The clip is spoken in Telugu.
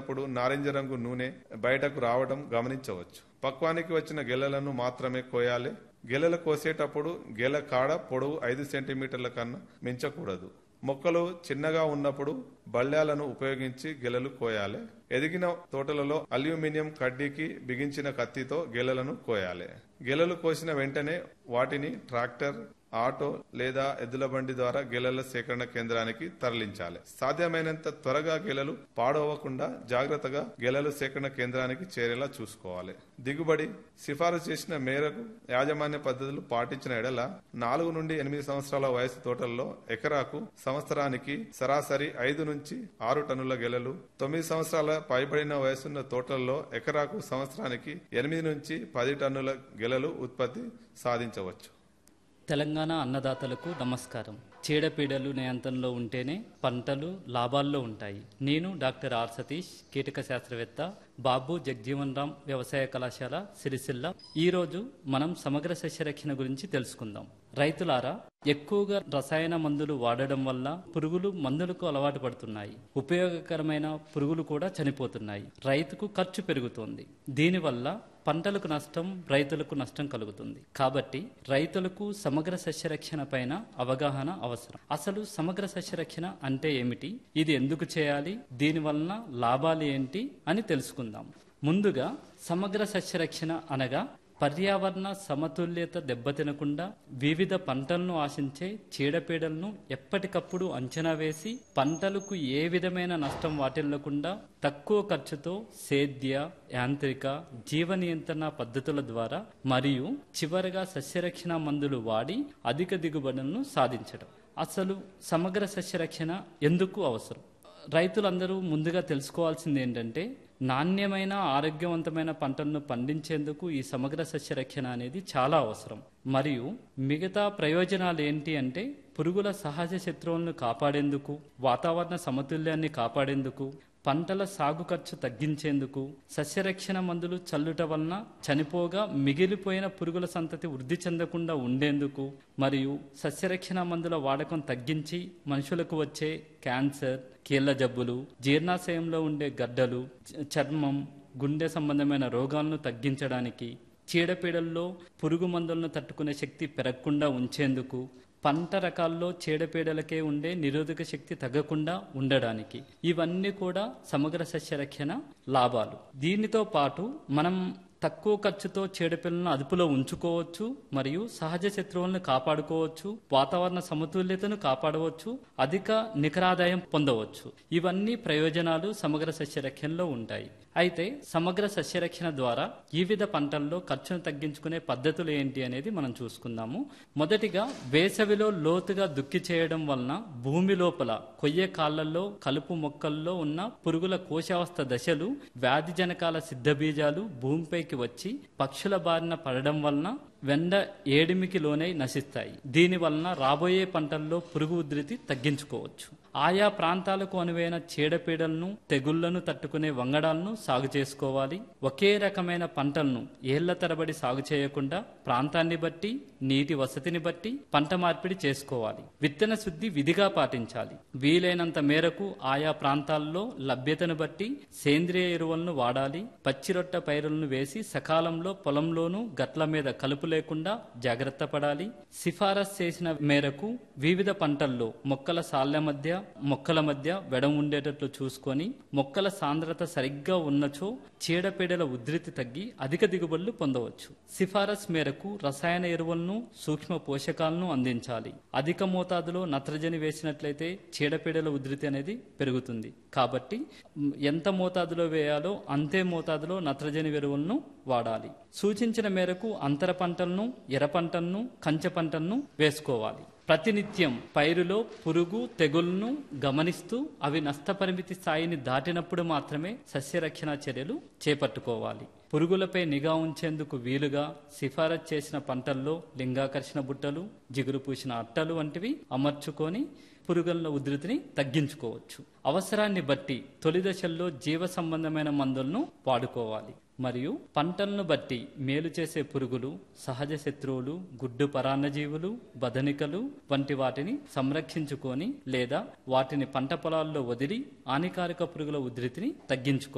కోసేటప్పుడు నారింజ రంగు నూనె బయటకు రావడం గమనించవచ్చు పక్వానికి వచ్చిన గెలలను మాత్రమే కోయాలి గెలలు కోసేటప్పుడు గెల కాడ పొడవు ఐదు సెంటీమీటర్ల కన్నా మించకూడదు మొక్కలు చిన్నగా ఉన్నప్పుడు బళ్లాలను ఉపయోగించి గెలలు కోయాలి ఎదిగిన తోటలలో అల్యూమినియం కడ్డీకి బిగించిన కత్తితో గెలలను కోయాలి గెలలు కోసిన వెంటనే వాటిని ట్రాక్టర్ ఆటో లేదా ఎద్దుల బండి ద్వారా గెలల సేకరణ కేంద్రానికి తరలించాలి సాధ్యమైనంత త్వరగా గెలలు పాడవకుండా జాగ్రత్తగా గెలలు సేకరణ కేంద్రానికి చేరేలా చూసుకోవాలి దిగుబడి సిఫారసు చేసిన మేరకు యాజమాన్య పద్ధతులు పాటించిన ఎడల నాలుగు నుండి ఎనిమిది సంవత్సరాల వయసు తోటల్లో ఎకరాకు సంవత్సరానికి సరాసరి ఐదు నుంచి ఆరు టన్నుల గెలలు తొమ్మిది సంవత్సరాల పైబడిన వయసున్న తోటల్లో ఎకరాకు సంవత్సరానికి ఎనిమిది నుంచి పది టన్నుల గెలలు ఉత్పత్తి సాధించవచ్చు తెలంగాణ అన్నదాతలకు నమస్కారం చీడపీడలు నియంత్రణలో ఉంటేనే పంటలు లాభాల్లో ఉంటాయి నేను డాక్టర్ ఆర్ సతీష్ కీటక శాస్త్రవేత్త బాబు జగ్జీవన్ రామ్ వ్యవసాయ కళాశాల సిరిసిల్ల ఈరోజు మనం సమగ్ర సస్యరక్షణ గురించి తెలుసుకుందాం రైతులారా ఎక్కువగా రసాయన మందులు వాడడం వల్ల పురుగులు మందులకు అలవాటు పడుతున్నాయి ఉపయోగకరమైన పురుగులు కూడా చనిపోతున్నాయి రైతుకు ఖర్చు పెరుగుతోంది దీనివల్ల పంటలకు నష్టం రైతులకు నష్టం కలుగుతుంది కాబట్టి రైతులకు సమగ్ర సస్యరక్షణ పైన అవగాహన అవసరం అసలు సమగ్ర సస్యరక్షణ అంటే ఏమిటి ఇది ఎందుకు చేయాలి దీని వలన లాభాలు ఏంటి అని తెలుసుకుందాం ముందుగా సమగ్ర సస్యరక్షణ అనగా పర్యావరణ సమతుల్యత దెబ్బతినకుండా వివిధ పంటలను ఆశించే చీడపీడలను ఎప్పటికప్పుడు అంచనా వేసి పంటలకు ఏ విధమైన నష్టం వాటిల్లకుండా తక్కువ ఖర్చుతో సేద్య యాంత్రిక జీవ నియంత్రణ పద్ధతుల ద్వారా మరియు చివరగా సస్యరక్షణ మందులు వాడి అధిక దిగుబడులను సాధించడం అసలు సమగ్ర సస్యరక్షణ ఎందుకు అవసరం రైతులందరూ ముందుగా తెలుసుకోవాల్సింది ఏంటంటే నాణ్యమైన ఆరోగ్యవంతమైన పంటలను పండించేందుకు ఈ సమగ్ర సస్యరక్షణ అనేది చాలా అవసరం మరియు మిగతా ప్రయోజనాలు ఏంటి అంటే పురుగుల సహజ శత్రువులను కాపాడేందుకు వాతావరణ సమతుల్యాన్ని కాపాడేందుకు పంటల సాగు ఖర్చు తగ్గించేందుకు సస్యరక్షణ మందులు చల్లుట వలన చనిపోగా మిగిలిపోయిన పురుగుల సంతతి వృద్ధి చెందకుండా ఉండేందుకు మరియు సస్యరక్షణ మందుల వాడకం తగ్గించి మనుషులకు వచ్చే క్యాన్సర్ కీళ్ల జబ్బులు జీర్ణాశయంలో ఉండే గడ్డలు చ- చర్మం గుండె సంబంధమైన రోగాలను తగ్గించడానికి చీడపీడల్లో పురుగు మందులను తట్టుకునే శక్తి పెరగకుండా ఉంచేందుకు పంట రకాల్లో చీడపీడలకే ఉండే నిరోధక శక్తి తగ్గకుండా ఉండడానికి ఇవన్నీ కూడా సమగ్ర సస్యరక్షణ లాభాలు దీనితో పాటు మనం తక్కువ ఖర్చుతో చీడపీడలను అదుపులో ఉంచుకోవచ్చు మరియు సహజ శత్రువులను కాపాడుకోవచ్చు వాతావరణ సమతుల్యతను కాపాడవచ్చు అధిక నికరాదాయం పొందవచ్చు ఇవన్నీ ప్రయోజనాలు సమగ్ర సస్యరక్షణలో ఉంటాయి అయితే సమగ్ర సస్యరక్షణ ద్వారా వివిధ పంటల్లో ఖర్చును తగ్గించుకునే పద్ధతులు ఏంటి అనేది మనం చూసుకుందాము మొదటిగా వేసవిలో లోతుగా దుక్కి చేయడం వలన భూమి లోపల కొయ్యే కాళ్లలో కలుపు మొక్కల్లో ఉన్న పురుగుల కోశావస్థ దశలు వ్యాధి జనకాల సిద్ధ బీజాలు భూమిపైకి వచ్చి పక్షుల బారిన పడడం వలన వెండ ఏడిమికి లోనై నశిస్తాయి దీని వలన రాబోయే పంటల్లో పురుగు ఉధృతి తగ్గించుకోవచ్చు ఆయా ప్రాంతాలకు అనువైన చీడపీడలను తెగుళ్లను తట్టుకునే వంగడాలను సాగు చేసుకోవాలి ఒకే రకమైన పంటలను ఏళ్ల తరబడి సాగు చేయకుండా ప్రాంతాన్ని బట్టి నీటి వసతిని బట్టి పంట మార్పిడి చేసుకోవాలి విత్తన శుద్ధి విధిగా పాటించాలి వీలైనంత మేరకు ఆయా ప్రాంతాల్లో లభ్యతను బట్టి సేంద్రియ ఎరువులను వాడాలి పచ్చిరొట్ట పైరులను వేసి సకాలంలో పొలంలోనూ గట్ల మీద కలుపు లేకుండా జాగ్రత్త పడాలి సిఫారసు చేసిన మేరకు వివిధ పంటల్లో మొక్కల సాళ్ల మధ్య మొక్కల మధ్య వెడం ఉండేటట్లు చూసుకొని మొక్కల సాంద్రత సరిగ్గా ఉన్నచో చీడపీడల ఉధృతి తగ్గి అధిక దిగుబడులు పొందవచ్చు సిఫారసు మేరకు రసాయన ఎరువులను సూక్ష్మ పోషకాలను అందించాలి అధిక మోతాదులో నత్రజని వేసినట్లయితే చీడపీడల ఉధృతి అనేది పెరుగుతుంది కాబట్టి మ్, ఎంత మోతాదులో వేయాలో అంతే మోతాదులో నత్రజని ఎరువులను వాడాలి సూచించిన మేరకు అంతర పంటలను ఎర్ర పంటలను కంచె పంటలను వేసుకోవాలి ప్రతినిత్యం పైరులో పురుగు తెగుళ్లను గమనిస్తూ అవి నష్టపరిమితి స్థాయిని దాటినప్పుడు మాత్రమే సస్యరక్షణ చర్యలు చేపట్టుకోవాలి పురుగులపై నిఘా ఉంచేందుకు వీలుగా సిఫారసు చేసిన పంటల్లో లింగాకర్షణ బుట్టలు జిగురు పూసిన అట్టలు వంటివి అమర్చుకొని పురుగుల ఉధృతిని తగ్గించుకోవచ్చు అవసరాన్ని బట్టి తొలి దశల్లో జీవ సంబంధమైన మందులను వాడుకోవాలి మరియు పంటలను బట్టి మేలు చేసే పురుగులు సహజ శత్రువులు గుడ్డు పరాన్నజీవులు బదనికలు వంటి వాటిని సంరక్షించుకొని లేదా వాటిని పంట పొలాల్లో వదిలి హానికారక పురుగుల ఉధృతిని తగ్గించుకో